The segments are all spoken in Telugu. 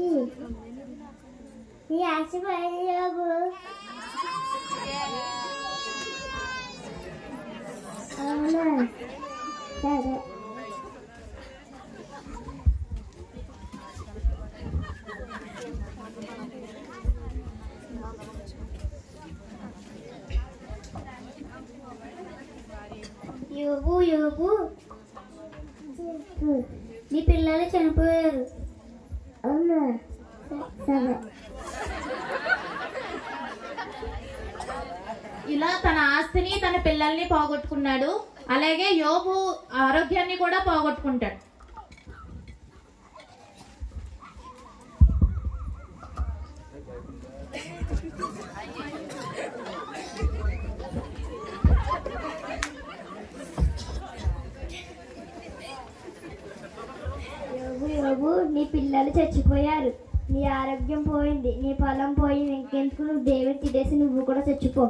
నీ ఆశపోయింది యోగు అవునా సరే యోగు యోగు నీ పిల్లలు చనిపోయారు అవునా సరే ఇలా తన ఆస్తిని తన పిల్లల్ని పోగొట్టుకున్నాడు అలాగే యోబు ఆరోగ్యాన్ని కూడా పోగొట్టుకుంటాడు యోగు యోగు నీ పిల్లలు చచ్చిపోయారు నీ ఆరోగ్యం పోయింది నీ పొలం పోయింది ఇంకెందుకు నువ్వు దేవుని తినేసి నువ్వు కూడా చచ్చిపో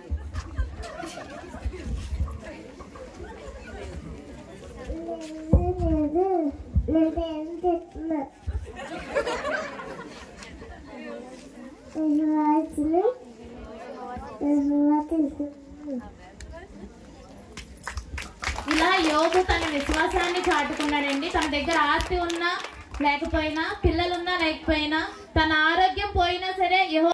ఇలా యోబు తన విశ్వాసాన్ని చాటుకున్నాడండి తన దగ్గర ఆస్తి ఉన్నా లేకపోయినా పిల్లలున్నా లేకపోయినా తన ఆరోగ్యం పోయినా సరే యెహోవా